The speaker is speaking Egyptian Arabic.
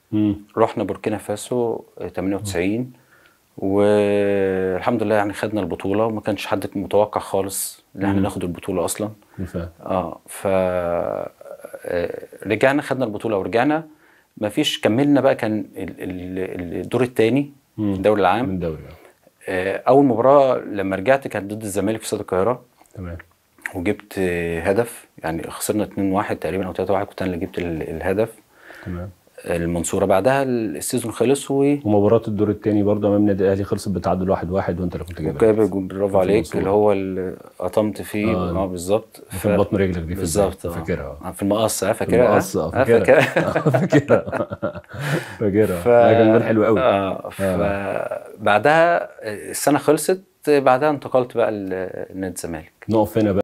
مم. رحنا بوركينا فاسو 98 والحمد لله يعني خدنا البطوله وما كانش حد متوقع خالص ان احنا مم. ناخد البطوله اصلا بالفعل اه ف آه، رجعنا خدنا البطوله ورجعنا ما فيش كملنا بقى كان ال- ال- الدور الثاني مم. الدوري من العام الدوري آه. آه، اول مباراه لما رجعت كانت ضد الزمالك في استاد القاهره تمام وجبت آه، هدف يعني خسرنا 2-1 تقريبا او 3-1 كنت انا اللي جبت ال- الهدف تمام المنصوره بعدها السيزون خلص و ومباراة الدور الثاني برضه امام النادي الاهلي خلصت بتعادل واحد واحد وانت اللي كنت جايبها وجاب جول برافو عليك المنصورة. اللي هو اللي قطمت فيه آه. اه بالظبط في بطن رجلك دي في بالظبط البداية. آه. فاكرها آه، في المقص اه فاكرها المقص، آه، آه، فاكرها. فاكرها آه، فاكرها فاكرها ف... ده كان جول حلو قوي اه فبعدها السنه خلصت بعدها انتقلت بقى لنادي الزمالك نقف هنا بقى